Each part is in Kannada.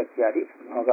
ವಿರಕ್ತ್ಯಾದಿ ಭೋಗ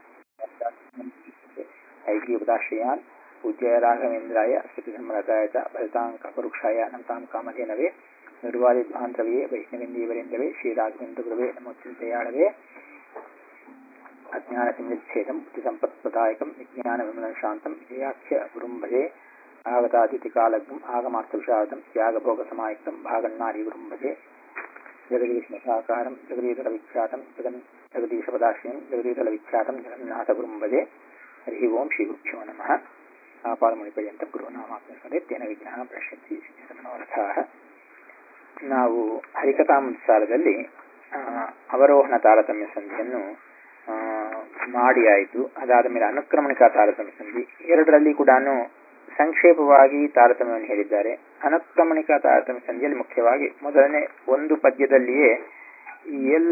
ಐಗ್ರೀಪದಾಶ್ರಯಾನ್ ಪೂಜ್ಯಾಯ ರಾಘವೇಂದ್ರಾಯ ಶ್ರುತಿಸಮ್ಮರತಾಯ ಚ ಭರತಾಂಕಪರುಕ್ಷಾಯ ನಮತಾಂ ಕಾಮಧೇನವೇ ನಿರ್ವಾದಿಧ್ವಾಂತರವೇ ವೈಷ್ಣವೇಂದೀವರೇಂದ್ರವೇ ಶ್ರೀರಾಘವೇಂದ್ರ ನಮೋಚಿಂತೆಯಾಳವೇ ಅಜ್ಞಾನತಿಮಿಚ್ಛೇದಂ ಬುದ್ಧಿಸಂಪತ್ಪ್ರದಾಯಕಂ ವಿಜ್ಞಾನವಿಮಲಂ ಶಾಂತಂ ವಿಜಯಾಖ್ಯ ಗುರುಂ ಭಜೆ ಆಗತಾತಿಥಿಕಾಲಗ್ನಂ ಆಗಮಾಸ್ತವಿಷಾದಂ ತ್ಯಾಗಭೋಗಸಮಾಯುಕ್ತಂ ಭಾಗನ್ನಾರಿ ಗುರುಂ ಭಜೆ ಜಗದೀಶಮಸಾಕಾರಂ ಜಗದೀಶಲವಿಖ್ಯಾತಂ ಜಗನ್ ಜಗದೀಶಪದಾಶ್ರಯಂ ಜಗದೀಶಲವಿಖ್ಯಾತಂ ಜಗನ್ನಾಥಗುರುಂ ಭಜೆ ಹರಿ ಓಂ ಶ್ರೀ ಗುರುಭ್ಯೋ ನಮಃ ಆಪಾದಮಣಿಪರ್ಯಂತ ಗುರುನಾಮಾತ್ಮಸ್ಮರೆ ತೇನ ವಿಘ್ನಃ ಪ್ರಶ್ಯಂತಿ ಸಿದ್ಧಮನೋರಥಾಃ ನಾವು ಹರಿಕಥಾಮೃತಸಾರದಲ್ಲಿ ಅವರೋಹಣ ತಾರತಮ್ಯ ಸಂಧಿಯನ್ನು ಮಾಡಿ ಆಯಿತು ಅದಾದ ಮೇಲೆ ಅನುಕ್ರಮಣಿಕಾ ತಾರತಮ್ಯ ಸಂಧಿ ಎರಡರಲ್ಲಿ ಕೂಡ ಸಂಕ್ಷೇಪವಾಗಿ ತಾರತಮ್ಯವನ್ನು ಹೇಳಿದ್ದಾರೆ ಅನುಕ್ರಮಣಿಕಾ ತಾರತಮ್ಯ ಸಂಧಿಯಲ್ಲಿ ಮುಖ್ಯವಾಗಿ ಮೊದಲನೇ ಒಂದು ಪದ್ಯದಲ್ಲಿಯೇ ಎಲ್ಲ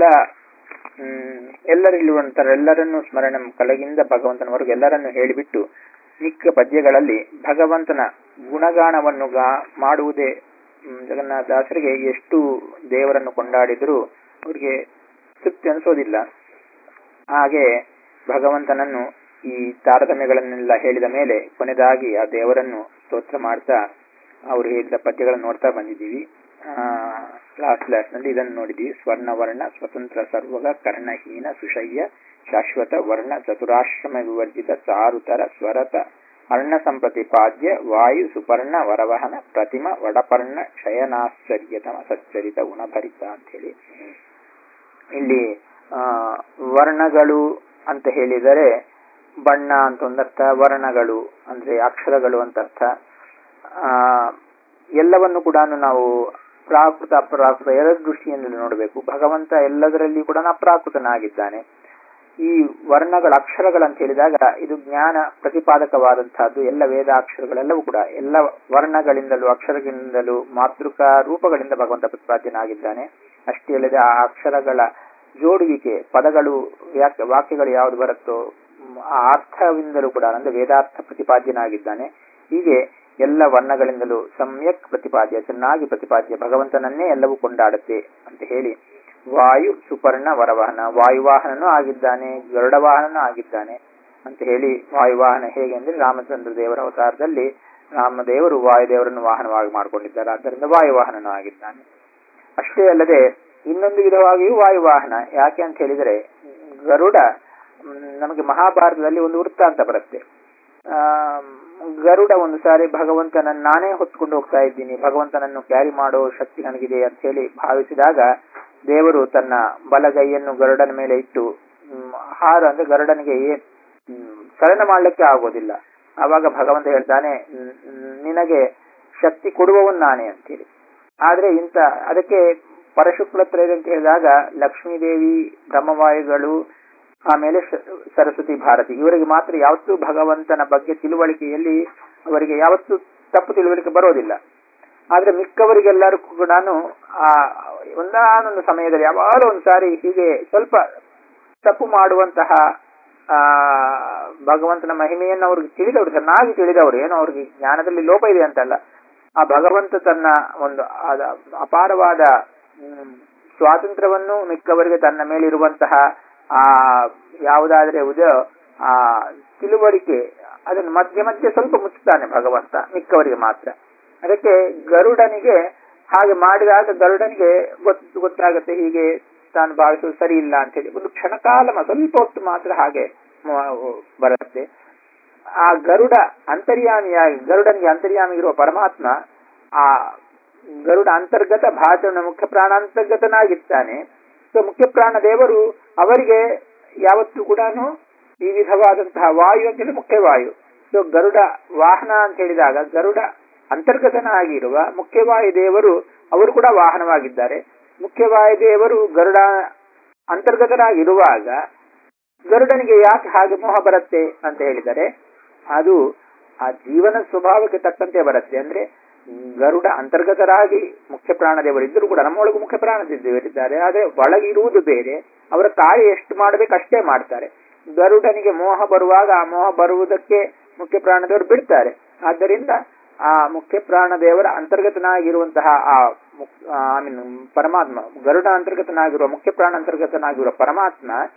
ಎಲ್ಲರಿರುವಂತರೆಲ್ಲರನ್ನು ಸ್ಮರಣ ಕಲಗಿಂದ ಭಗವಂತನವರೆಗೂ ಎಲ್ಲರನ್ನು ಹೇಳಿಬಿಟ್ಟು ಮಿಕ್ಕ ಪದ್ಯಗಳಲ್ಲಿ ಭಗವಂತನ ಗುಣಗಾನವನ್ನು ಗಾ ಮಾಡುವುದೇ ಜಗನ್ನಾಥದಾಸರಿಗೆ ಎಷ್ಟು ದೇವರನ್ನು ಕೊಂಡಾಡಿದರೂ ಅವರಿಗೆ ತೃಪ್ತಿ ಅನಿಸೋದಿಲ್ಲ ಹಾಗೆ ಭಗವಂತನನ್ನು ಈ ತಾರತಮ್ಯಗಳನ್ನೆಲ್ಲ ಹೇಳಿದ ಮೇಲೆ ಕೊನೆದಾಗಿ ಆ ದೇವರನ್ನು ಸ್ತೋತ್ರ ಮಾಡ್ತಾ ಅವರು ಹೇಳಿದ ಪದ್ಯಗಳನ್ನು ನೋಡ್ತಾ ಬಂದಿದ್ದೀವಿ ಲಾಸ್ಟ್ ಕ್ಲಾಸ್ ನಲ್ಲಿ ಇದನ್ನು ನೋಡಿದ್ವಿ ಸ್ವರ್ಣ ವರ್ಣ ಸ್ವತಂತ್ರ ಸರ್ವಗ ಕರ್ಣಹೀನ ಸುಶಯ್ಯ ಶಾಶ್ವತ ವರ್ಣ ಚತುರಾಶ್ರಮ ವಿವರ್ಜಿತ ಚಾರುತರ ಸ್ವರತ ಅರ್ಣ ಸಂಪ್ರತಿಪಾದ್ಯ ವಾಯು ಸುಪರ್ಣ ವರವಹನ ಪ್ರತಿಮ ವಡಪರ್ಣ ಶಯನಾಶ್ಚರ್ಯತಮ ಸಚ್ಚರಿತ ಗುಣಭರಿತ ಅಂತ ಹೇಳಿ ಇಲ್ಲಿ ವರ್ಣಗಳು ಅಂತ ಹೇಳಿದರೆ ಬಣ್ಣ ಅಂತ ಒಂದರ್ಥ ವರ್ಣಗಳು ಅಂದ್ರೆ ಅಕ್ಷರಗಳು ಅಂತ ಅರ್ಥ ಎಲ್ಲವನ್ನು ಕೂಡ ನಾವು ಪ್ರಾಕೃತ ಅಪ್ರಾಕೃತ ಎರಡು ದೃಷ್ಟಿಯಿಂದಲೂ ನೋಡಬೇಕು ಭಗವಂತ ಎಲ್ಲದರಲ್ಲಿ ಕೂಡ ಅಪ್ರಾಕೃತನಾಗಿದ್ದಾನೆ ಈ ವರ್ಣಗಳ ಅಕ್ಷರಗಳಂತ ಹೇಳಿದಾಗ ಇದು ಜ್ಞಾನ ಪ್ರತಿಪಾದಕವಾದಂತಹದ್ದು ಎಲ್ಲ ವೇದಾಕ್ಷರಗಳೆಲ್ಲವೂ ಕೂಡ ಎಲ್ಲ ವರ್ಣಗಳಿಂದಲೂ ಅಕ್ಷರಗಳಿಂದಲೂ ಮಾತೃಕ ರೂಪಗಳಿಂದ ಭಗವಂತ ಪ್ರತಿಪಾದ್ಯನಾಗಿದ್ದಾನೆ ಅಷ್ಟೇ ಅಲ್ಲದೆ ಆ ಅಕ್ಷರಗಳ ಜೋಡುವಿಕೆ ಪದಗಳು ವಾಕ್ಯಗಳು ಯಾವುದು ಬರುತ್ತೋ ಆ ಅರ್ಥವಿಂದಲೂ ಕೂಡ ಅಂದ್ರೆ ವೇದಾರ್ಥ ಪ್ರತಿಪಾದ್ಯನಾಗಿದ್ದಾನೆ ಹೀಗೆ ಎಲ್ಲ ವರ್ಣಗಳಿಂದಲೂ ಸಮ್ಯಕ್ ಪ್ರತಿಪಾದ್ಯ ಚೆನ್ನಾಗಿ ಪ್ರತಿಪಾದ್ಯ ಭಗವಂತನನ್ನೇ ಎಲ್ಲವೂ ಕೊಂಡಾಡುತ್ತೆ ಅಂತ ಹೇಳಿ ವಾಯು ಸುಪರ್ಣ ವರವಾಹನ ವಾಯುವಾಹನನೂ ಆಗಿದ್ದಾನೆ ಗರುಡ ವಾಹನನೂ ಆಗಿದ್ದಾನೆ ಅಂತ ಹೇಳಿ ವಾಯುವಾಹನ ಹೇಗೆ ಅಂದ್ರೆ ರಾಮಚಂದ್ರ ದೇವರ ಅವತಾರದಲ್ಲಿ ರಾಮದೇವರು ವಾಯುದೇವರನ್ನು ವಾಹನವಾಗಿ ಮಾಡಿಕೊಂಡಿದ್ದಾರೆ ಆದ್ದರಿಂದ ವಾಯುವಾಹನನೂ ಆಗಿದ್ದಾನೆ ಅಷ್ಟೇ ಅಲ್ಲದೆ ಇನ್ನೊಂದು ವಿಧವಾಗಿಯೂ ವಾಯುವಾಹನ ಯಾಕೆ ಅಂತ ಹೇಳಿದರೆ ಗರುಡ ನಮಗೆ ಮಹಾಭಾರತದಲ್ಲಿ ಒಂದು ವೃತ್ತಾಂತ ಬರುತ್ತೆ ಆ ಗರುಡ ಒಂದು ಸಾರಿ ಭಗವಂತನನ್ನು ನಾನೇ ಹೊತ್ಕೊಂಡು ಹೋಗ್ತಾ ಇದ್ದೀನಿ ಭಗವಂತನನ್ನು ಕ್ಯಾರಿ ಮಾಡೋ ಶಕ್ತಿ ನನಗಿದೆ ಅಂತ ಹೇಳಿ ಭಾವಿಸಿದಾಗ ದೇವರು ತನ್ನ ಬಲಗೈಯನ್ನು ಗರುಡನ ಮೇಲೆ ಇಟ್ಟು ಹಾರ ಅಂದ್ರೆ ಗರುಡನಿಗೆ ಏನ್ ಚಲನ ಮಾಡ್ಲಿಕ್ಕೆ ಆಗೋದಿಲ್ಲ ಆವಾಗ ಭಗವಂತ ಹೇಳ್ತಾನೆ ನಿನಗೆ ಶಕ್ತಿ ಕೊಡುವವನ್ ನಾನೇ ಅಂತೇಳಿ ಆದ್ರೆ ಇಂತ ಅದಕ್ಕೆ ಪರಶುಕ್ಲತ್ರ ಅಂತ ಹೇಳಿದಾಗ ಲಕ್ಷ್ಮೀದೇವಿ ಬ್ರಹ್ಮವಾಯುಗಳು ಆಮೇಲೆ ಸರಸ್ವತಿ ಭಾರತಿ ಇವರಿಗೆ ಮಾತ್ರ ಯಾವತ್ತೂ ಭಗವಂತನ ಬಗ್ಗೆ ತಿಳುವಳಿಕೆಯಲ್ಲಿ ಅವರಿಗೆ ಯಾವತ್ತೂ ತಪ್ಪು ತಿಳುವಳಿಕೆ ಬರೋದಿಲ್ಲ ಆದ್ರೆ ಮಿಕ್ಕವರಿಗೆಲ್ಲರೂ ಕೂಡ ಆ ಒಂದಾನೊಂದು ಸಮಯದಲ್ಲಿ ಯಾವಾಗಲೂ ಒಂದು ಸಾರಿ ಹೀಗೆ ಸ್ವಲ್ಪ ತಪ್ಪು ಮಾಡುವಂತಹ ಆ ಭಗವಂತನ ಮಹಿಮೆಯನ್ನು ಅವ್ರಿಗೆ ತಿಳಿದವರು ಚೆನ್ನಾಗಿ ತಿಳಿದವರು ಏನೋ ಅವ್ರಿಗೆ ಜ್ಞಾನದಲ್ಲಿ ಲೋಪ ಇದೆ ಅಂತಲ್ಲ ಆ ಭಗವಂತ ತನ್ನ ಒಂದು ಅಪಾರವಾದ ಸ್ವಾತಂತ್ರ್ಯವನ್ನು ಮಿಕ್ಕವರಿಗೆ ತನ್ನ ಮೇಲಿರುವಂತಹ ಆ ಯಾವುದಾದ್ರೆ ಉದ ಆ ತಿಳುವಳಿಕೆ ಅದನ್ನು ಮಧ್ಯೆ ಮಧ್ಯೆ ಸ್ವಲ್ಪ ಮುಚ್ಚುತ್ತಾನೆ ಭಗವಂತ ಮಿಕ್ಕವರಿಗೆ ಮಾತ್ರ ಅದಕ್ಕೆ ಗರುಡನಿಗೆ ಹಾಗೆ ಮಾಡಿದಾಗ ಗರುಡನಿಗೆ ಗೊತ್ತು ಗೊತ್ತಾಗುತ್ತೆ ಹೀಗೆ ತಾನು ಭಾವಿಸುವುದು ಸರಿ ಇಲ್ಲ ಅಂತ ಹೇಳಿ ಒಂದು ಕ್ಷಣಕಾಲ ಸ್ವಲ್ಪ ಹೊತ್ತು ಮಾತ್ರ ಹಾಗೆ ಬರುತ್ತೆ ಆ ಗರುಡ ಅಂತರ್ಯಾಮಿಯಾಗಿ ಗರುಡನಿಗೆ ಅಂತರ್ಯಾಮಿಗಿರುವ ಪರಮಾತ್ಮ ಆ ಗರುಡ ಅಂತರ್ಗತ ಭಾಷಣ ಮುಖ್ಯ ಪ್ರಾಣ ಅಂತರ್ಗತನಾಗಿರ್ತಾನೆ ಸೊ ಮುಖ್ಯ ಪ್ರಾಣ ದೇವರು ಅವರಿಗೆ ಯಾವತ್ತೂ ಕೂಡ ಈ ವಿಧವಾದಂತಹ ವಾಯು ಅಂತ ಹೇಳಿ ಮುಖ್ಯ ವಾಯು ಸೊ ಗರುಡ ವಾಹನ ಅಂತ ಹೇಳಿದಾಗ ಗರುಡ ಅಂತರ್ಗತನಾಗಿರುವ ಮುಖ್ಯವಾಯು ದೇವರು ಅವರು ಕೂಡ ವಾಹನವಾಗಿದ್ದಾರೆ ಮುಖ್ಯವಾಯು ದೇವರು ಗರುಡ ಅಂತರ್ಗತನಾಗಿರುವಾಗ ಗರುಡನಿಗೆ ಯಾಕೆ ಹಾಗೆ ಮೋಹ ಬರುತ್ತೆ ಅಂತ ಹೇಳಿದರೆ ಅದು ಆ ಜೀವನ ಸ್ವಭಾವಕ್ಕೆ ತಕ್ಕಂತೆ ಬರುತ್ತೆ ಅಂದ್ರೆ ಗರುಡ ಅಂತರ್ಗತರಾಗಿ ಮುಖ್ಯ ಪ್ರಾಣದೇವರಿದ್ದರೂ ಕೂಡ ನಮ್ಮೊಳಗೂ ಮುಖ್ಯ ಪ್ರಾಣದೇವರಿದ್ದಾರೆ ಆದ್ರೆ ಒಳಗಿರುವುದು ಬೇರೆ ಅವರ ಕಾರ್ಯ ಎಷ್ಟು ಮಾಡಬೇಕು ಅಷ್ಟೇ ಮಾಡ್ತಾರೆ ಗರುಡನಿಗೆ ಮೋಹ ಬರುವಾಗ ಆ ಮೋಹ ಬರುವುದಕ್ಕೆ ಮುಖ್ಯ ಪ್ರಾಣದೇವರು ಬಿಡ್ತಾರೆ ಆದ್ದರಿಂದ ಆ ಮುಖ್ಯ ಪ್ರಾಣದೇವರ ಅಂತರ್ಗತನಾಗಿರುವಂತಹ ಆ ಐ ಮೀನ್ ಪರಮಾತ್ಮ ಗರುಡ ಅಂತರ್ಗತನಾಗಿರುವ ಮುಖ್ಯ ಪ್ರಾಣ ಅಂತರ್ಗತನಾಗಿರುವ ಪರಮಾತ್ಮ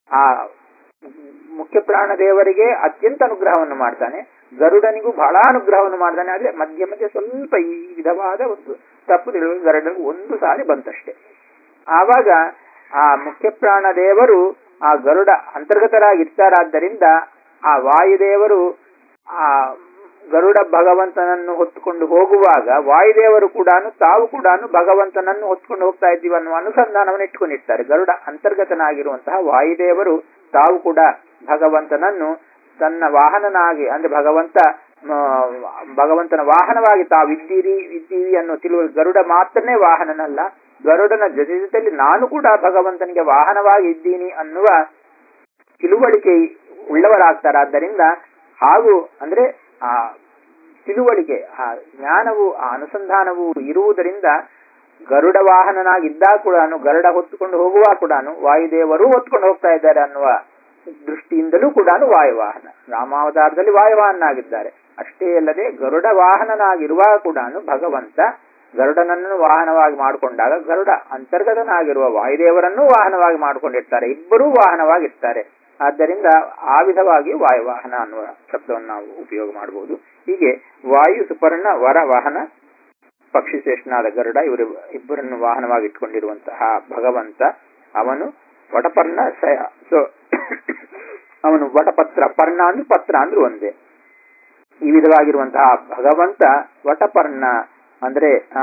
ಆ ಮುಖ್ಯ ಪ್ರಾಣ ದೇವರಿಗೆ ಅತ್ಯಂತ ಅನುಗ್ರಹವನ್ನು ಮಾಡ್ತಾನೆ ಗರುಡನಿಗೂ ಬಹಳ ಅನುಗ್ರಹವನ್ನು ಮಾಡ್ತಾನೆ ಆದ್ರೆ ಮಧ್ಯ ಮಧ್ಯೆ ಸ್ವಲ್ಪ ಈ ವಿಧವಾದ ಒಂದು ತಪ್ಪು ತಿಳಿದು ಗರುಡನಿಗೆ ಒಂದು ಸಾರಿ ಬಂತಷ್ಟೇ ಆವಾಗ ಆ ಮುಖ್ಯ ಪ್ರಾಣ ದೇವರು ಆ ಗರುಡ ಅಂತರ್ಗತರಾಗಿರ್ತಾರಾದ್ದರಿಂದ ಆ ವಾಯುದೇವರು ಆ ಗರುಡ ಭಗವಂತನನ್ನು ಹೊತ್ತುಕೊಂಡು ಹೋಗುವಾಗ ವಾಯುದೇವರು ಕೂಡ ತಾವು ಕೂಡ ಭಗವಂತನನ್ನು ಹೊತ್ಕೊಂಡು ಹೋಗ್ತಾ ಇದ್ದೀವಿ ಅನ್ನುವ ಅನುಸಂಧಾನವನ್ನು ಇಟ್ಕೊಂಡಿರ್ತಾರೆ ಗರುಡ ಅಂತರ್ಗತನಾಗಿರುವಂತಹ ವಾಯುದೇವರು ತಾವು ಕೂಡ ಭಗವಂತನನ್ನು ತನ್ನ ವಾಹನನಾಗಿ ಅಂದ್ರೆ ಭಗವಂತ ಆ, ಭಗವಂತನ ವಾಹನವಾಗಿ ತಾವಿದ್ದೀರಿ ಇದ್ದೀವಿ ಅನ್ನೋ ತಿಳುವ ಗರುಡ ಮಾತ್ರನೇ ವಾಹನನಲ್ಲ ಗರುಡನ ಜೊತೆ ಜೊತೆಯಲ್ಲಿ ನಾನು ಕೂಡ ಭಗವಂತನಿಗೆ ವಾಹನವಾಗಿ ಇದ್ದೀನಿ ಅನ್ನುವ ತಿಳುವಳಿಕೆ ಉಳ್ಳವರಾಗ್ತಾರಾದ್ದರಿಂದ ಹಾಗೂ ಅಂದ್ರೆ ಆ ತಿಳುವಳಿಕೆ ಆ ಜ್ಞಾನವು ಆ ಅನುಸಂಧಾನವು ಇರುವುದರಿಂದ ಗರುಡ ವಾಹನನಾಗಿದ್ದ ಕೂಡ ಗರುಡ ಹೊತ್ತುಕೊಂಡು ಹೋಗುವ ಕೂಡ ವಾಯುದೇವರು ಹೊತ್ಕೊಂಡು ಹೋಗ್ತಾ ಇದ್ದಾರೆ ಅನ್ನುವ ದೃಷ್ಟಿಯಿಂದಲೂ ಕೂಡ ವಾಯುವಾಹನ ರಾಮಾವತಾರದಲ್ಲಿ ವಾಯುವಾಹನಾಗಿದ್ದಾರೆ ಅಷ್ಟೇ ಅಲ್ಲದೆ ಗರುಡ ವಾಹನನಾಗಿರುವ ಕೂಡ ಭಗವಂತ ಗರುಡನನ್ನು ವಾಹನವಾಗಿ ಮಾಡಿಕೊಂಡಾಗ ಗರುಡ ಅಂತರ್ಗತನಾಗಿರುವ ವಾಯುದೇವರನ್ನೂ ವಾಹನವಾಗಿ ಮಾಡಿಕೊಂಡಿರ್ತಾರೆ ಇಬ್ಬರೂ ವಾಹನವಾಗಿರ್ತಾರೆ ಆದ್ದರಿಂದ ಆ ವಿಧವಾಗಿ ವಾಯುವಾಹನ ಅನ್ನುವ ಶಬ್ದವನ್ನು ನಾವು ಉಪಯೋಗ ಮಾಡಬಹುದು ಹೀಗೆ ವಾಯು ಸುಪರ್ಣ ವರ ವಾಹನ ಪಕ್ಷಿ ಶ್ರೇಷ್ಠನಾದ ಗರುಡ ಇವರು ಇಬ್ಬರನ್ನು ವಾಹನವಾಗಿ ಇಟ್ಕೊಂಡಿರುವಂತಹ ಭಗವಂತ ಅವನು ವಟಪರ್ಣ ಶಯ ಸೊ ಅವನು ವಟಪತ್ರ ಪರ್ಣ ಅಂದ್ರೆ ಪತ್ರ ಅಂದ್ರೆ ಒಂದೇ ಈ ವಿಧವಾಗಿರುವಂತಹ ಭಗವಂತ ವಟಪರ್ಣ ಅಂದ್ರೆ ಆ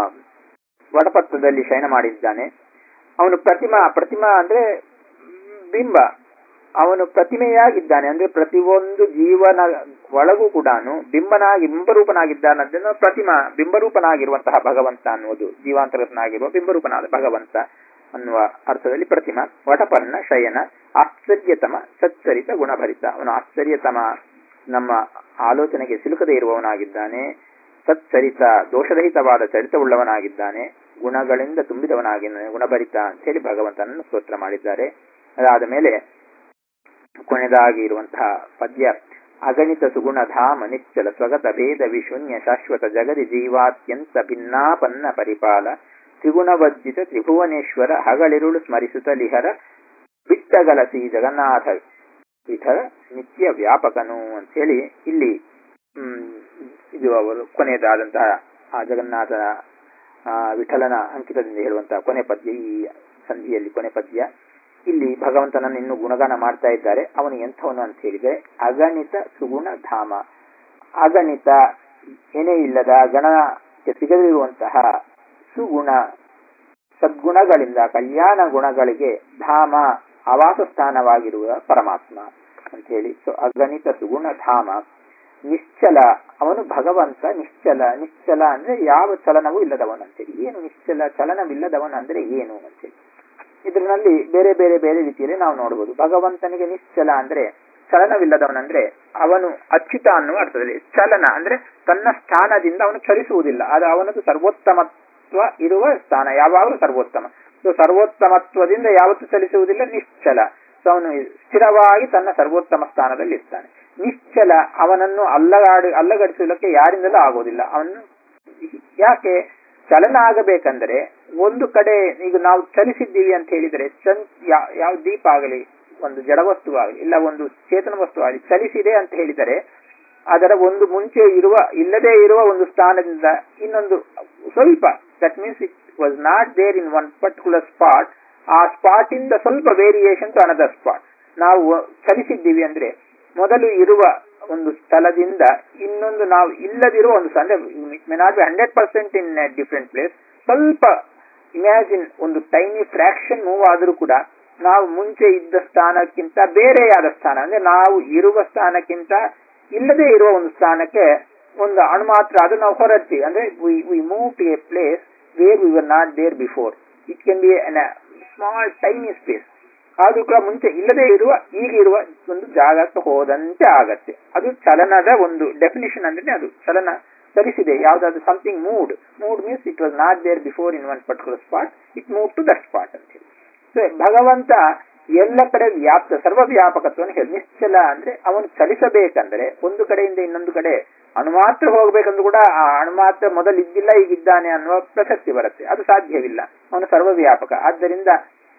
ವಟಪತ್ರದಲ್ಲಿ ಶಯನ ಮಾಡಿದ್ದಾನೆ ಅವನು ಪ್ರತಿಮಾ ಪ್ರತಿಮಾ ಅಂದ್ರೆ ಬಿಂಬ ಅವನು ಪ್ರತಿಮೆಯಾಗಿದ್ದಾನೆ ಅಂದ್ರೆ ಪ್ರತಿಯೊಂದು ಜೀವನ ಒಳಗೂ ಕೂಡ ಬಿಂಬನಾಗಿ ಬಿಂಬರೂಪನಾಗಿದ್ದಾನದನ್ನು ಪ್ರತಿಮಾ ಬಿಂಬರೂಪನಾಗಿರುವಂತಹ ಭಗವಂತ ಅನ್ನುವುದು ಜೀವಾಂತರನಾಗಿರುವ ಬಿಂಬರೂಪನಾದ ಭಗವಂತ ಅನ್ನುವ ಅರ್ಥದಲ್ಲಿ ಪ್ರತಿಮಾ ವಟಪರ್ಣ ಶಯನ ಆಶ್ಚರ್ಯತಮ ಸಚ್ಚರಿತ ಗುಣಭರಿತ ಅವನು ಆಶ್ಚರ್ಯತಮ ನಮ್ಮ ಆಲೋಚನೆಗೆ ಸಿಲುಕದೇ ಇರುವವನಾಗಿದ್ದಾನೆ ಸಚ್ಚರಿತ ದೋಷರಹಿತವಾದ ಚರಿತವುಳ್ಳವನಾಗಿದ್ದಾನೆ ಗುಣಗಳಿಂದ ತುಂಬಿದವನಾಗಿ ಗುಣಭರಿತ ಅಂತ ಹೇಳಿ ಭಗವಂತನನ್ನು ಸ್ತೋತ್ರ ಮಾಡಿದ್ದಾರೆ ಅದಾದ ಮೇಲೆ ಕೊನೆಯದಾಗಿ ಇರುವಂತಹ ಪದ್ಯ ಅಗಣಿತ ಸುಗುಣಧಾಮ ನಿಶ್ಚಲ ಸ್ವಗತ ಭೇದ ವಿಶೂನ್ಯ ಶಾಶ್ವತ ಜಗದಿ ಜೀವಾತ್ಯಂತ ಭಿನ್ನಾಪನ್ನ ಪರಿಪಾಲ ತ್ರಿಗುಣವಜ್ಜಿತ ತ್ರಿಭುವನೇಶ್ವರ ಹಗಳಿರುಳು ಸ್ಮರಿಸುತ್ತ ಲಿಹರ ಬಿಟ್ಟಗಲ ಶ್ರೀ ಜಗನ್ನಾಥ ವಿಠಲ ನಿತ್ಯ ವ್ಯಾಪಕನು ಅಂತ ಹೇಳಿ ಇಲ್ಲಿ ಹ್ಮ್ ಇದು ಅವರು ಕೊನೆಯದಾದಂತಹ ಆ ಜಗನ್ನಾಥ ಆ, ವಿಠಲನ ಅಂಕಿತದಿಂದ ಹೇಳುವಂತಹ ಕೊನೆ ಪದ್ಯ ಈ ಸಂಧಿಯಲ್ಲಿ ಕೊನೆ ಪದ್ಯ ಇಲ್ಲಿ ಭಗವಂತನನ್ನು ಇನ್ನು ಗುಣಗಾನ ಮಾಡ್ತಾ ಇದ್ದಾರೆ ಅವನು ಎಂಥವನು ಅಂತ ಹೇಳಿದ್ರೆ ಅಗಣಿತ ಸುಗುಣ ಧಾಮ ಅಗಣಿತ ಏನೇ ಇಲ್ಲದ ಗಣಕ್ಕೆ ಸಿಗದಿರುವಂತಹ ಸುಗುಣ ಸದ್ಗುಣಗಳಿಂದ ಕಲ್ಯಾಣ ಗುಣಗಳಿಗೆ ಧಾಮ ಆವಾಸ ಸ್ಥಾನವಾಗಿರುವ ಪರಮಾತ್ಮ ಅಂತ ಹೇಳಿ ಸೊ ಅಗಣಿತ ಸುಗುಣ ಧಾಮ ನಿಶ್ಚಲ ಅವನು ಭಗವಂತ ನಿಶ್ಚಲ ನಿಶ್ಚಲ ಅಂದ್ರೆ ಯಾವ ಚಲನವೂ ಇಲ್ಲದವನು ಅಂತೇಳಿ ಏನು ನಿಶ್ಚಲ ಚಲನವಿಲ್ಲದವನು ಅಂದ್ರೆ ಏನು ಅಂತೇಳಿ ಇದರಲ್ಲಿ ಬೇರೆ ಬೇರೆ ಬೇರೆ ರೀತಿಯಲ್ಲಿ ನಾವು ನೋಡಬಹುದು ಭಗವಂತನಿಗೆ ನಿಶ್ಚಲ ಅಂದ್ರೆ ಚಲನವಿಲ್ಲದವನಂದ್ರೆ ಅವನು ಅಚ್ಯುತ ಅನ್ನುವ ಅರ್ಥದಲ್ಲಿ ಚಲನ ಅಂದ್ರೆ ತನ್ನ ಸ್ಥಾನದಿಂದ ಅವನು ಚಲಿಸುವುದಿಲ್ಲ ಅದು ಅವನದು ಸರ್ವೋತ್ತಮತ್ವ ಇರುವ ಸ್ಥಾನ ಯಾವಾಗಲೂ ಸರ್ವೋತ್ತಮ ಸೊ ಸರ್ವೋತ್ತಮತ್ವದಿಂದ ಯಾವತ್ತೂ ಚಲಿಸುವುದಿಲ್ಲ ನಿಶ್ಚಲ ಸೊ ಅವನು ಸ್ಥಿರವಾಗಿ ತನ್ನ ಸರ್ವೋತ್ತಮ ಸ್ಥಾನದಲ್ಲಿ ಇರ್ತಾನೆ ನಿಶ್ಚಲ ಅವನನ್ನು ಅಲ್ಲಗಾಡಿ ಅಲ್ಲಗಡಿಸಲಿಕ್ಕೆ ಯಾರಿಂದಲೂ ಆಗೋದಿಲ್ಲ ಅವನು ಯಾಕೆ ಚಲನ ಆಗಬೇಕಂದ್ರೆ ಒಂದು ಕಡೆ ಈಗ ನಾವು ಚಲಿಸಿದ್ದೀವಿ ಅಂತ ಹೇಳಿದರೆ ಚನ್ ಯಾ- ಯಾವ ದೀಪ ಆಗಲಿ ಒಂದು ಜಡವಸ್ತು ಆಗಲಿ ಇಲ್ಲ ಒಂದು ಚೇತನ ವಸ್ತು ಆಗಲಿ ಚಲಿಸಿದೆ ಅಂತ ಹೇಳಿದರೆ ಅದರ ಒಂದು ಮುಂಚೆ ಇರುವ ಇಲ್ಲದೆ ಇರುವ ಒಂದು ಸ್ಥಾನದಿಂದ ಇನ್ನೊಂದು ಸ್ವಲ್ಪ that means it was not there in one particular spot ಆ ಸ್ಪಾಟ್ ಇಂದ ಸ್ವಲ್ಪ ವೇರಿಯೇಷನ್ ಟು ಅನದರ್ ಸ್ಪಾಟ್ ನಾವು ಚಲಿಸಿದ್ದೀವಿ ಅಂದ್ರೆ ಮೊದಲು ಇರುವ ಒಂದು ಸ್ಥಳದಿಂದ ಇನ್ನೊಂದು ನಾವು ಇಲ್ಲದಿರುವ ಒಂದು ಸ್ಥಳ ಅಂದ್ರೆ may not be hundred percent in different place ಸ್ವಲ್ಪ ಇಮ್ಯಾಜಿನ್ ಒಂದು ಟೈನಿ ಫ್ರಾಕ್ಷನ್ ಮೂವ್ ಆದರೂ ಕೂಡ ನಾವು ಮುಂಚೆ ಇದ್ದ ಸ್ಥಾನಕ್ಕಿಂತ ಬೇರೆಯಾದ ಸ್ಥಾನ ಅಂದ್ರೆ ನಾವು ಇರುವ ಸ್ಥಾನಕ್ಕಿಂತ ಇಲ್ಲದೆ ಇರುವ ಒಂದು ಸ್ಥಾನಕ್ಕೆ ಒಂದು ಅಣು ಮಾತ್ರ ಅದು ನಾವು ಹೊರಡ್ತೀವಿ ಅಂದ್ರೆ we move to a place where we were not there before it can be small tiny space ಆದ್ರೂ ಕೂಡ ಮುಂಚೆ ಇಲ್ಲದೆ ಇರುವ ಈಗ ಇರುವ ಒಂದು ಜಾಗಕ್ಕೆ ಹೋದಂತೆ ಆಗತ್ತೆ ಅದು ಚಲನದ ಒಂದು ಡೆಫಿನಿಷನ್ ಅಂದ್ರೆ ಅದು ಚಲನ ಚಲಿಸಿದೆ ಯಾವ್ದಾದ್ರು something moved moved means it was not there before in one particular spot it move to that spot ಅಂತ ಹೇಳಿ ಸೊ ಭಗವಂತ ಎಲ್ಲ ಕಡೆ ವ್ಯಾಪ್ತ ಸರ್ವ ವ್ಯಾಪಕತ್ವವನ್ನು ಹೇಳಿ ನಿಶ್ಚಲ ಅಂದ್ರೆ ಅವನು ಚಲಿಸಬೇಕಂದ್ರೆ ಒಂದು ಕಡೆಯಿಂದ ಇನ್ನೊಂದು ಕಡೆ ಅಣು ಮಾತ್ರ ಹೋಗ್ಬೇಕಂದ್ರೂ ಕೂಡ ಆ ಅಣು ಮಾತ್ರ ಮೊದಲು ಇದ್ದಿಲ್ಲ ಈಗಿದ್ದಾನೆ ಅನ್ನುವ ಪ್ರಸಕ್ತಿ ಬರುತ್ತೆ ಅದು ಸಾಧ್ಯವಿಲ್ಲ ಅವನು ಸರ್ವವ್ಯಾಪಕ ಆದ್ದರಿಂದ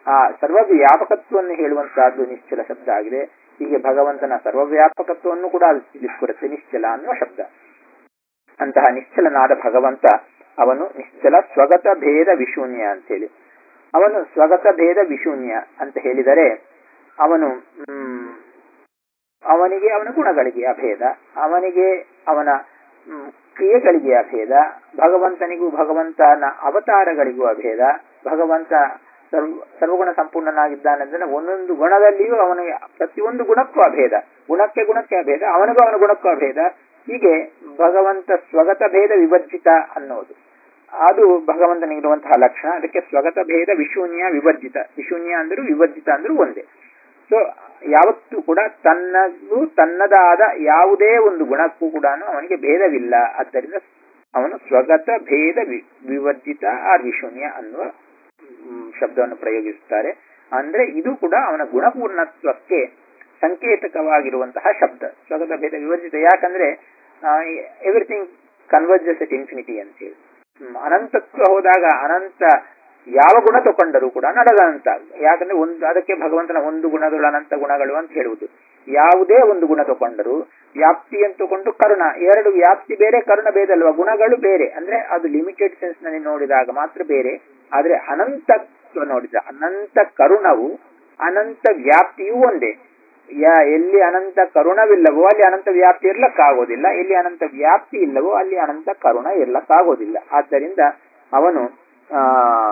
ಆ ಸರ್ವವ್ಯಾಪಕತ್ವವನ್ನು ಹೇಳುವಂತಹದ್ದು ನಿಶ್ಚಲ ಶಬ್ದ ಆಗಿದೆ ಹೀಗೆ ಭಗವಂತನ ಸರ್ವವ್ಯಾಪಕತ್ವವನ್ನು ಕೂಡ ಅದು ತಿಳಿಸ್ಕೊಡುತ್ತೆ ನಿಶ್ಚಲ ಅನ್ನುವ ಶಬ್ದ ಅಂತಹ ನಿಶ್ಚಲನಾದ ಭಗವಂತ ಅವನು ನಿಶ್ಚಲ ಸ್ವಗತ ಭೇದ ವಿಶೂನ್ಯ ಅಂತೇಳಿ ಅವನು ಸ್ವಗತ ಭೇದ ವಿಶೂನ್ಯ ಅಂತ ಹೇಳಿದರೆ ಅವನು ಹ್ಮ್, ಅವನಿಗೆ ಅವನ ಗುಣಗಳಿಗೆ ಅಭೇದ ಅವನಿಗೆ ಅವನ ಹ್ಮ್, ಕ್ರಿಯೆಗಳಿಗೆ ಅಭೇದ ಭಗವಂತನಿಗೂ ಭಗವಂತನ ಅವತಾರಗಳಿಗೂ ಅಭೇದ ಭಗವಂತ ಸರ್ವ ಸರ್ವಗುಣ ಸಂಪೂರ್ಣನಾಗಿದ್ದಾನೆಂದ್ರೆ ಒಂದೊಂದು ಗುಣದಲ್ಲಿಯೂ ಅವನಿಗೆ ಪ್ರತಿಯೊಂದು ಗುಣಕ್ಕೂ ಅಭೇದ ಗುಣಕ್ಕೆ ಗುಣಕ್ಕೆ ಅಭೇದ ಅವನಿಗೂ ಅವನ ಗುಣಕ್ಕೂ ಅಭೇದ ಹೀಗೆ ಭಗವಂತ ಸ್ವಗತ ಭೇದ ವಿವರ್ಜಿತ ಅನ್ನೋದು ಅದು ಭಗವಂತನಿಗಿರುವಂತಹ ಲಕ್ಷಣ ಅದಕ್ಕೆ ಸ್ವಗತ ಭೇದ ವಿಶೂನ್ಯ ವಿವರ್ಜಿತ ವಿಶೂನ್ಯ ಅಂದ್ರೂ ವಿವರ್ಜಿತ ಅಂದ್ರೂ ಒಂದೇ ಸೊ ಯಾವತ್ತೂ ಕೂಡ ತನ್ನದು ತನ್ನದಾದ ಯಾವುದೇ ಒಂದು ಗುಣಕ್ಕೂ ಕೂಡ ಅವನಿಗೆ ಭೇದವಿಲ್ಲ ಆದ್ದರಿಂದ ಅವನು ಸ್ವಗತ ಭೇದ ವಿ- ವಿವರ್ಜಿತ ಆರ್ ವಿಶೂನ್ಯ ಅನ್ನುವ ಮ್, ಶಬ್ದವನ್ನು ಪ್ರಯೋಗಿಸುತ್ತಾರೆ ಅಂದ್ರೆ ಇದು ಕೂಡ ಅವನ ಗುಣಪೂರ್ಣತ್ವಕ್ಕೆ ಸಂಕೇತಕವಾಗಿರುವಂತಹ ಶಬ್ದ ಸ್ವಗತ ಭೇದ ವಿವರ್ಜಿತ ಯಾಕಂದ್ರೆ ಎವ್ರಿಥಿಂಗ್ ಕನ್ವರ್ಜಸ್ ಎಟ್ ಇನ್ಫಿನಿಟಿ ಅಂತ ಹೇಳಿ ಹ್ಮ್, ಅನಂತತ್ವ ಹೋದಾಗ ಅನಂತ ಯಾವ ಗುಣ ತಗೊಂಡರೂ ಕೂಡ ನಡೆದಂತ ಯಾಕಂದ್ರೆ ಒಂದು ಅದಕ್ಕೆ ಭಗವಂತನ ಒಂದು ಗುಣಗಳು ಅನಂತ ಗುಣಗಳು ಅಂತ ಹೇಳುವುದು ಯಾವುದೇ ಒಂದು ಗುಣ ತಗೊಂಡರೂ ವ್ಯಾಪ್ತಿ ಅಂತ ತಗೊಂಡು ಕರುಣ ಎರಡು ವ್ಯಾಪ್ತಿ ಬೇರೆ ಕರುಣ ಬೇರೆ ಅಲ್ವಾ ಗುಣಗಳು ಬೇರೆ ಅಂದ್ರೆ ಅದು ಲಿಮಿಟೆಡ್ ಸೆನ್ಸ್ ನಲ್ಲಿ ನೋಡಿದಾಗ ಮಾತ್ರ ಬೇರೆ ಆದ್ರೆ ಅನಂತತ್ವ ನೋಡಿದ ಅನಂತ ಕರುಣವು ಅನಂತ ವ್ಯಾಪ್ತಿಯೂ ಒಂದೇ ಯಾ ಎಲ್ಲಿ ಅನಂತ ಕರುಣವಿಲ್ಲವೋ ಅಲ್ಲಿ ಅನಂತ ವ್ಯಾಪ್ತಿ ಇರ್ಲಕ್ಕಾಗೋದಿಲ್ಲ ಎಲ್ಲಿ ಅನಂತ ವ್ಯಾಪ್ತಿ ಇಲ್ಲವೋ ಅಲ್ಲಿ ಅನಂತ ಕರುಣ ಇರ್ಲಕ್ಕಾಗೋದಿಲ್ಲ ಆದ್ದರಿಂದ ಅವನು ಆ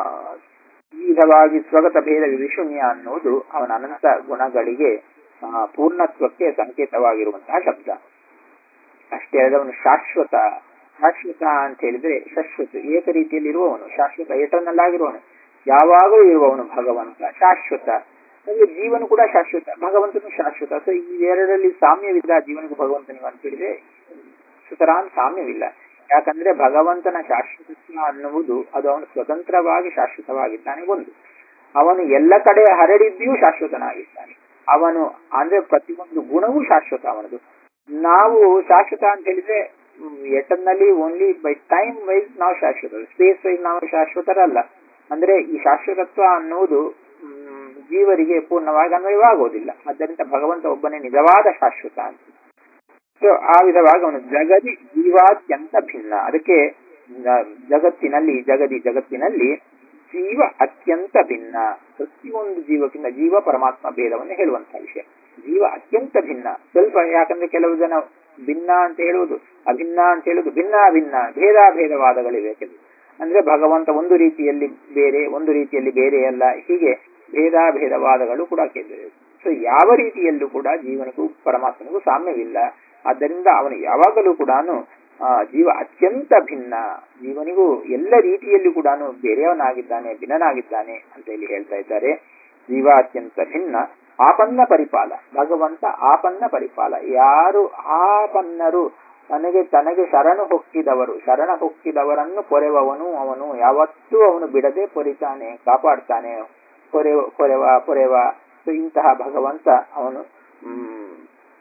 ಈ ವಿಧವಾಗಿ ಸ್ವಗತ ಭೇದ ವಿಶೂನ್ಯ ಅನ್ನುವುದು ಅವನ ಅನಂತ ಗುಣಗಳಿಗೆ ಆ, ಪೂರ್ಣತ್ವಕ್ಕೆ ಸಂಕೇತವಾಗಿರುವಂತಹ ಶಬ್ದ ಅಷ್ಟೇ ಅಲ್ಲದೆ ಅವನು ಶಾಶ್ವತ ಶಾಶ್ವತ ಅಂತ ಹೇಳಿದ್ರೆ ಶಾಶ್ವತ ಏಕ ರೀತಿಯಲ್ಲಿ ಇರುವವನು ಶಾಶ್ವತ ಎಟರ್ನಲ್ ಆಗಿರುವವನು ಯಾವಾಗಲೂ ಇರುವವನು ಭಗವಂತ ಶಾಶ್ವತ ಅಂದ್ರೆ ಜೀವನ ಕೂಡ ಶಾಶ್ವತ ಭಗವಂತನು ಶಾಶ್ವತ ಸೊ ಈ ಎರಡರಲ್ಲಿ ಸಾಮ್ಯವಿಲ್ಲ ಜೀವನಿಗೂ ಭಗವಂತನಿಗೂ ಅಂತ ಹೇಳಿದ್ರೆ ಸುತರಾಂ ಸಾಮ್ಯವಿಲ್ಲ ಯಾಕಂದ್ರೆ ಭಗವಂತನ ಶಾಶ್ವತತ್ವ ಅನ್ನುವುದು ಅದು ಅವನು ಸ್ವತಂತ್ರವಾಗಿ ಶಾಶ್ವತವಾಗಿದ್ದಾನೆ ಒಂದು ಅವನು ಎಲ್ಲ ಕಡೆ ಹರಡಿದ್ಯೂ ಶಾಶ್ವತನಾಗಿದ್ದಾನೆ ಅವನು ಅಂದ್ರೆ ಪ್ರತಿಯೊಂದು ಗುಣವೂ ಶಾಶ್ವತ ಅವನದು ನಾವು ಶಾಶ್ವತ ಅಂತ ಹೇಳಿದ್ರೆ eternally only by time wise ನಾವು ಶಾಶ್ವತ ಸ್ಪೇಸ್ ವೈಸ್ ನಾವು ಶಾಶ್ವತರಲ್ಲ ಅಂದ್ರೆ ಈ ಶಾಶ್ವತತ್ವ ಅನ್ನುವುದು ಮ್, ಜೀವರಿಗೆ ಪೂರ್ಣವಾಗಿ ಅನ್ವಯವಾಗುವುದಿಲ್ಲ ಆದ್ದರಿಂದ ಭಗವಂತ ಒಬ್ಬನೇ ನಿಜವಾದ ಶಾಶ್ವತ ಅಂತ ಸೊ ಆ ವಿಧವಾಗಿ ಅವನು ಜಗದಿ ಜೀವಾತ್ಯಂತ ಭಿನ್ನ ಅದಕ್ಕೆ ನ- ಜಗತ್ತಿನಲ್ಲಿ ಜಗದಿ ಜಗತ್ತಿನಲ್ಲಿ ಜೀವ ಅತ್ಯಂತ ಭಿನ್ನ ಪ್ರತಿಯೊಂದು ಜೀವಕ್ಕಿಂತ ಜೀವ ಪರಮಾತ್ಮ ಭೇದವನ್ನು ಹೇಳುವಂತಹ ವಿಷಯ ಜೀವ ಅತ್ಯಂತ ಭಿನ್ನ ಸ್ವಲ್ಪ ಯಾಕಂದ್ರೆ ಕೆಲವು ಜನ ಭಿನ್ನ ಅಂತ ಹೇಳುವುದು ಅಭಿನ್ನ ಅಂತ ಹೇಳುವುದು ಭಿನ್ನ ಭಿನ್ನ ಭೇದಾಭೇದವಾದಗಳಿವೆ ಕೆಲವು ಅಂದ್ರೆ ಭಗವಂತ ಒಂದು ರೀತಿಯಲ್ಲಿ ಬೇರೆ ಒಂದು ರೀತಿಯಲ್ಲಿ ಬೇರೆ ಅಲ್ಲ ಹೀಗೆ ಭೇದಾಭೇದವಾದಗಳು ಕೂಡ ಕೇಳಿದೆ ಸೊ ಯಾವ ರೀತಿಯಲ್ಲೂ ಕೂಡ ಜೀವನಿಗೂ ಪರಮಾತ್ಮನಿಗೂ ಸಾಮ್ಯವಿಲ್ಲ ಆದ್ದರಿಂದ ಅವನು ಯಾವಾಗಲೂ ಕೂಡ ಜೀವ ಅತ್ಯಂತ ಭಿನ್ನ ಜೀವನಿಗೂ ಎಲ್ಲ ರೀತಿಯಲ್ಲೂ ಕೂಡ ಬೇರೆಯವನಾಗಿದ್ದಾನೆ ಭಿನ್ನನಾಗಿದ್ದಾನೆ ಅಂತ ಇಲ್ಲಿ ಹೇಳ್ತಾ ಇದ್ದಾರೆ ಜೀವ ಅತ್ಯಂತ ಭಿನ್ನ ಆಪನ್ನ ಪರಿಪಾಲ ಭಗವಂತ ಆಪನ್ನ ಪರಿಪಾಲ ಯಾರು ಆಪನ್ನರು ತನಗೆ ತನಗೆ ಶರಣು ಹೊಕ್ಕಿದವರು ಶರಣ ಹೊಕ್ಕಿದವರನ್ನು ಪೊರೆವವನು ಅವನು ಯಾವತ್ತೂ ಅವನು ಬಿಡದೆ ಪೊರಿತಾನೆ ಕಾಪಾಡ್ತಾನೆ ಪೊರೆವ ಪೊರೆವ ಪೊರೆವ ಸೊ ಇಂತಹ ಭಗವಂತ ಅವನು ಹ್ಮ್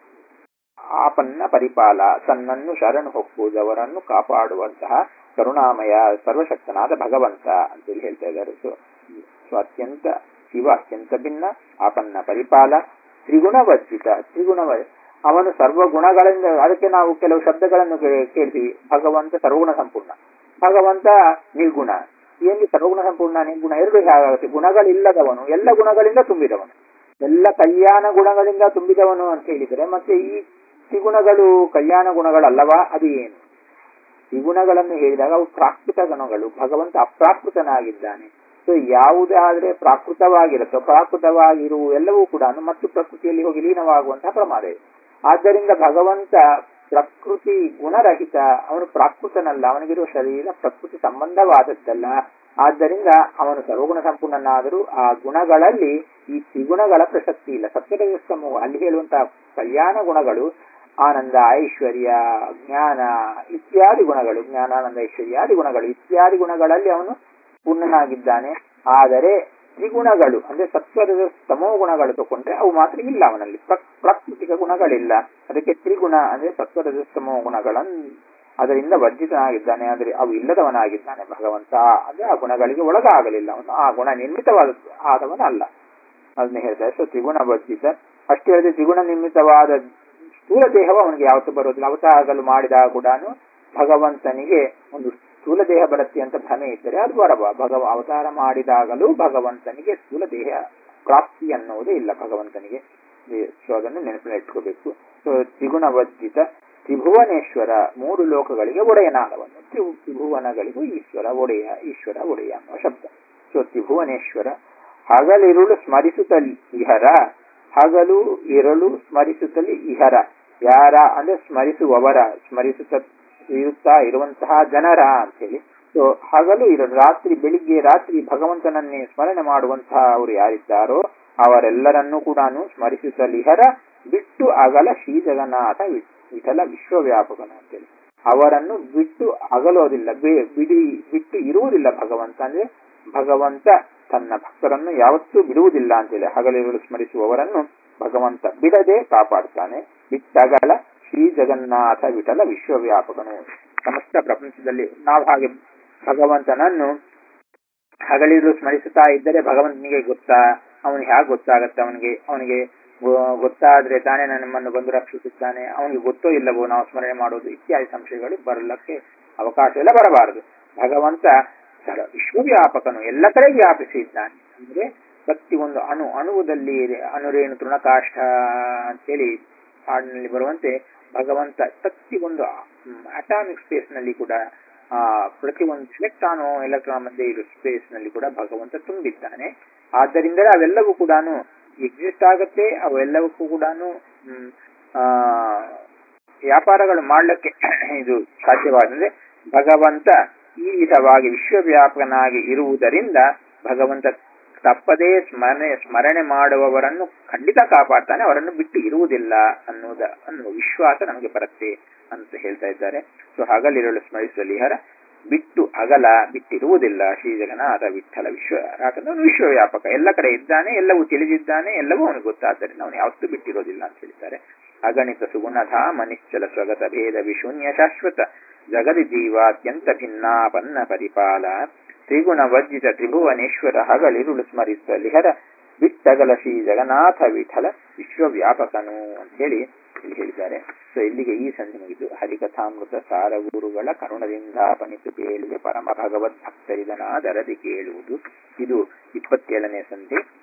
ಆಪನ್ನ ಪರಿಪಾಲ ತನ್ನನ್ನು ಶರಣು ಹೊಕ್ಕುವುದವರನ್ನು ಕಾಪಾಡುವಂತಹ ಕರುಣಾಮಯ ಸರ್ವಶಕ್ತನಾದ ಭಗವಂತ ಅಂತೇಳಿ ಹೇಳ್ತಾ ಇದ್ದಾರೆ ಸೊ ಸೊ ಅತ್ಯಂತ ಶಿವ ಅತ್ಯಂತ ಭಿನ್ನ ಆಪನ್ನ ಪರಿಪಾಲ ತ್ರಿಗುಣವರ್ಜಿತ ತ್ರಿಗುಣವ ಅವನು ಸರ್ವಗುಣಗಳಿಂದ ಅದಕ್ಕೆ ನಾವು ಕೆಲವು ಶಬ್ದಗಳನ್ನು ಕೇ- ಕೇಳ್ತೀವಿ ಭಗವಂತ ಸರ್ವಗುಣ ಸಂಪೂರ್ಣ ಭಗವಂತ ನಿರ್ಗುಣ ಏನು ಸರ್ವಗುಣ ಸಂಪೂರ್ಣ ನಿರ್ಗುಣ ಎರಡು ಹೇಗಾಗುತ್ತೆ ಗುಣಗಳಿಲ್ಲದವನು ಎಲ್ಲ ಗುಣಗಳಿಂದ ತುಂಬಿದವನು ಎಲ್ಲ ಕಲ್ಯಾಣ ಗುಣಗಳಿಂದ ತುಂಬಿದವನು ಅಂತ ಹೇಳಿದರೆ ಮತ್ತೆ ಈ ತ್ರಿಗುಣಗಳು ಕಲ್ಯಾಣ ಗುಣಗಳಲ್ಲವಾ ಅದು ಏನು ತ್ರಿಗುಣಗಳನ್ನು ಹೇಳಿದಾಗ ಅವು ಪ್ರಾಕೃತ ಗುಣಗಳು ಭಗವಂತ ಅಪ್ರಾಕೃತನಾಗಿದ್ದಾನೆ ಸೊ ಯಾವುದಾದ್ರೆ ಪ್ರಾಕೃತವಾಗಿರುತ್ತೋ ಪ್ರಾಕೃತವಾಗಿರುವ ಎಲ್ಲವೂ ಕೂಡ ಮತ್ತು ಪ್ರಕೃತಿಯಲ್ಲಿ ಹೋಗಿ ಲೀನವಾಗುವಂತಹ ಪ್ರಮಾದ ಇದೆ ಆದ್ದರಿಂದ ಭಗವಂತ ಪ್ರಕೃತಿ ಗುಣರಹಿತ ಅವನು ಪ್ರಾಕೃತನಲ್ಲ ಅವನಿಗಿರುವ ಶರೀರ ಪ್ರಕೃತಿ ಸಂಬಂಧವಾದದ್ದಲ್ಲ ಆದ್ದರಿಂದ ಅವನು ಸರ್ವಗುಣ ಸಂಪೂರ್ಣನಾದರೂ ಆ ಗುಣಗಳಲ್ಲಿ ಈ ತ್ರಿಗುಣಗಳ ಪ್ರಸಕ್ತಿ ಇಲ್ಲ ಸತ್ಯರಜಸ್ತಮು ಅಲ್ಲಿ ಹೇಳುವಂತಹ ಕಲ್ಯಾಣ ಗುಣಗಳು ಆನಂದ ಐಶ್ವರ್ಯ ಜ್ಞಾನ ಇತ್ಯಾದಿ ಗುಣಗಳು ಜ್ಞಾನಾನಂದ ಐಶ್ವರ್ಯಾದಿ ಗುಣಗಳು ಇತ್ಯಾದಿ ಗುಣಗಳಲ್ಲಿ ಅವನು ಪೂರ್ಣನಾಗಿದ್ದಾನೆ ಆದರೆ ತ್ರಿಗುಣಗಳು ಅಂದ್ರೆ ಸತ್ವದ ತಮೋ ಗುಣಗಳು ತಗೊಂಡ್ರೆ ಅವು ಮಾತ್ರ ಇಲ್ಲ ಅವನಲ್ಲಿ ಪ್ರ- ಪ್ರಾಕೃತಿಕ ಗುಣಗಳಿಲ್ಲ ಅದಕ್ಕೆ ತ್ರಿಗುಣ ಅಂದ್ರೆ ಸತ್ವದ ತಮೋ ಗುಣಗಳನ್ನು ಅದರಿಂದ ವರ್ಜಿತನಾಗಿದ್ದಾನೆ ಆದರೆ ಅವು ಇಲ್ಲದವನಾಗಿದ್ದಾನೆ ಭಗವಂತ ಅಂದ್ರೆ ಆ ಗುಣಗಳಿಗೆ ಒಳಗಾಗಲಿಲ್ಲ ಅವನು ಆ ಗುಣ ನಿರ್ಮಿತವಾದ ಆದವನ ಅಲ್ಲ ಅದನ್ನ ಹೇಳ್ತಾರೆ ಸೊ ತ್ರಿಗುಣ ವರ್ಜಿತ ಅಷ್ಟೇ ಹೇಳಿದ್ರೆ ತ್ರಿಗುಣ ನಿರ್ಮಿತವಾದ ಸ್ಥೂಲ ದೇಹವು ಅವನಿಗೆ ಯಾವತ್ತೂ ಬರೋದಿಲ್ಲ ಅವತಾರಗಳು ಮಾಡಿದಾಗ ಕೂಡ ಭಗವಂತನಿಗೆ ಒಂದು ಸ್ಥೂಲ ದೇಹ ಬರುತ್ತೆ ಅಂತ ಭ್ರಮೆ ಇದ್ದರೆ ಅದು ಬರಬ ಭಗವ ಅವತಾರ ಮಾಡಿದಾಗಲೂ ಭಗವಂತನಿಗೆ ಸ್ಥೂಲ ದೇಹ ಪ್ರಾಪ್ತಿ ಅನ್ನುವುದೇ ಇಲ್ಲ ಭಗವಂತನಿಗೆ ಸೊ ಅದನ್ನು ನೆನಪಿನ ಇಟ್ಕೋಬೇಕು ಸೊ ತ್ರಿಗುಣ ವರ್ಜಿತ ತ್ರಿಭುವನೇಶ್ವರ ಮೂರು ಲೋಕಗಳಿಗೆ ಒಡೆಯನಾದವನು ತ್ರಿ ತ್ರಿಭುವನಗಳಿಗೂ ಈಶ್ವರ ಒಡೆಯ ಈಶ್ವರ ಒಡೆಯ ಅನ್ನುವ ಶಬ್ದ ಸೊ ತ್ರಿಭುವನೇಶ್ವರ ಹಗಲಿರುಳು ಸ್ಮರಿಸುತ್ತಲಿ ಇಹರ ಹಗಲು ಇರಳು ಸ್ಮರಿಸುತ್ತಲಿ ಇಹರ ಯಾರ ಅಂದ್ರೆ ಸ್ಮರಿಸುವವರ ಸ್ಮರಿಸುತ್ತ ಇರುತ್ತಾ ಇರುವಂತಹ ಜನರ ಅಂತೇಳಿ ಸೊ ಹಗಲು ಇರಳು ರಾತ್ರಿ ಬೆಳಿಗ್ಗೆ ರಾತ್ರಿ ಭಗವಂತನನ್ನೇ ಸ್ಮರಣೆ ಮಾಡುವಂತಹ ಅವರು ಯಾರಿದ್ದಾರೋ ಅವರೆಲ್ಲರನ್ನೂ ಕೂಡ ಸ್ಮರಿಸುತ್ತಲಿಹರ ಬಿಟ್ಟು ಅಗಲ ಶ್ರೀ ಜಗನ್ನಾಥ ವಿಠಲ ವಿಶ್ವವ್ಯಾಪಕನು ಅಂತೇಳಿ ಅವರನ್ನು ಬಿಟ್ಟು ಅಗಲೋದಿಲ್ಲ ಬಿಡಿ ಬಿಟ್ಟು ಇರುವುದಿಲ್ಲ ಭಗವಂತ ಅಂದ್ರೆ ಭಗವಂತ ತನ್ನ ಭಕ್ತರನ್ನು ಯಾವತ್ತೂ ಬಿಡುವುದಿಲ್ಲ ಅಂತೇಳಿ ಹಗಲಿರುಳು ಸ್ಮರಿಸುವವರನ್ನು ಭಗವಂತ ಬಿಡದೆ ಕಾಪಾಡ್ತಾನೆ ಬಿಟ್ಟಗಲ ಶ್ರೀ ಜಗನ್ನಾಥ ವಿಠಲ ವಿಶ್ವವ್ಯಾಪಕನು ಸಮಸ್ತ ಪ್ರಪಂಚದಲ್ಲಿ ನಾವು ಹಾಗೆ ಭಗವಂತನನ್ನು ಹಗಲಿರುಳು ಸ್ಮರಿಸುತ್ತಾ ಇದ್ದರೆ ಭಗವಂತನಿಗೆ ಗೊತ್ತಾ ಅವನಿಗೆ ಹೇಗೆ ಗೊತ್ತಾಗತ್ತೆ ಅವನಿಗೆ ಅವನಿಗೆ ಗೊತ್ತಾದ್ರೆ ತಾನೇ ನಮ್ಮನ್ನು ಬಂದು ರಕ್ಷಿಸುತ್ತಾನೆ ಅವನಿಗೆ ಗೊತ್ತೋ ಇಲ್ಲವೋ ನಾವು ಸ್ಮರಣೆ ಮಾಡೋದು ಇತ್ಯಾದಿ ಸಂಶಯಗಳು ಬರಲಕ್ಕೆ ಅವಕಾಶ ಇಲ್ಲ ಬರಬಾರದು ಭಗವಂತ ಸರ ವಿಶ್ವವ್ಯಾಪಕನು ಎಲ್ಲ ಕಡೆ ವ್ಯಾಪಿಸಿದ್ದಾನೆ ಅಂದ್ರೆ ಪ್ರತಿ ಒಂದು ಅಣು ಅಣುವುದಲ್ಲಿ ಅಣುರೇಣು ತೃಣಕಾಷ್ಠ ಅಂತೇಳಿ ಹಾಡಿನಲ್ಲಿ ಬರುವಂತೆ ಭಗವಂತ ಪ್ರತಿ ಒಂದು ಅಟಾಮಿಕ್ ಸ್ಪೇಸ್ ನಲ್ಲಿ ಕೂಡ ಆ ಪ್ರತಿ ಒಂದು ಎಲೆಕ್ಟ್ರಾನು ಎಲೆಕ್ಟ್ರಾನ್ ಮಧ್ಯೆ ಇರೋ ಸ್ಪೇಸ್ ನಲ್ಲಿ ಕೂಡ ಭಗವಂತ ತುಂಬಿದ್ದಾನೆ ಆದ್ದರಿಂದಲೇ ಅವೆಲ್ಲವೂ ಕೂಡ ಎಕ್ಸಿಸ್ಟ್ ಆಗತ್ತೆ ಅವೆಲ್ಲವಕ್ಕೂ ಕೂಡ ವ್ಯಾಪಾರಗಳು ಮಾಡ್ಲಿಕ್ಕೆ ಇದು ಸಾಧ್ಯವಾದರೆ ಭಗವಂತ ಈ ವಿಧವಾಗಿ ವಿಶ್ವವ್ಯಾಪಕನಾಗಿ ಇರುವುದರಿಂದ ಭಗವಂತ ತಪ್ಪದೇ ಸ್ಮರಣೆ ಸ್ಮರಣೆ ಮಾಡುವವರನ್ನು ಖಂಡಿತ ಕಾಪಾಡ್ತಾನೆ ಅವರನ್ನು ಬಿಟ್ಟು ಇರುವುದಿಲ್ಲ ಅನ್ನುವುದ ಅನ್ನುವ ವಿಶ್ವಾಸ ನಮಗೆ ಬರುತ್ತೆ ಅಂತ ಹೇಳ್ತಾ ಇದ್ದಾರೆ ಸೊ ಹಗಲಿರಲು ಸ್ಮರಿಸಲಿಹರ ಬಿಟ್ಟು ಅಗಲ ಬಿಟ್ಟಿರುವುದಿಲ್ಲ ಶ್ರೀ ಜಗನ್ನಾಥ ವಿಠಲ ವಿಶ್ವ ಯಾಕಂದ್ರೆ ಅವನು ವಿಶ್ವವ್ಯಾಪಕ ಎಲ್ಲ ಕಡೆ ಇದ್ದಾನೆ ಎಲ್ಲವೂ ತಿಳಿದಿದ್ದಾನೆ ಎಲ್ಲವೂ ಅವನಿಗೆ ಗೊತ್ತಾದ್ದರಿಂದ ಅವನು ಯಾವತ್ತೂ ಬಿಟ್ಟಿರೋದಿಲ್ಲ ಅಂತ ಹೇಳ್ತಾರೆ ಅಗಣಿತ ಸುಗುಣಧಾಮ ನಿಶ್ಚಲ ಸ್ವಗತ ಭೇದ ವಿಶೂನ್ಯ ಶಾಶ್ವತ ಜಗದಿ ಜೀವಾತ್ಯಂತ ಭಿನ್ನಾಪನ್ನ ಪರಿಪಾಲ ತ್ರಿಗುಣ ವರ್ಜಿತ ತ್ರಿಭುವನೇಶ್ವರ ಹಗಲಿರುಳು ಸ್ಮರಿಸಲಿಹರ ಬಿಟ್ಟಗಲ ಶ್ರೀ ಜಗನ್ನಾಥ ವಿಠಲ ವಿಶ್ವವ್ಯಾಪಕನು ಅಂತ ಹೇಳಿ ಇಲ್ಲಿ ಹೇಳಿದ್ದಾರೆ ಸೊ ಇಲ್ಲಿಗೆ ಈ ಸಂಧಿ ಮುಗಿದು ಹರಿಕಥಾಮೃತ ಸಾರ ಗುರುಗಳ ಕರುಣದಿಂದ ಪಣಿತು ಕೇಳಿದೆ ಪರಮ ಭಗವದ್ ಭಕ್ತರಿದನಾದರದಿ ಕೇಳುವುದು ಇದು ಇಪ್ಪತ್ತೇಳನೇ ಸಂಧಿ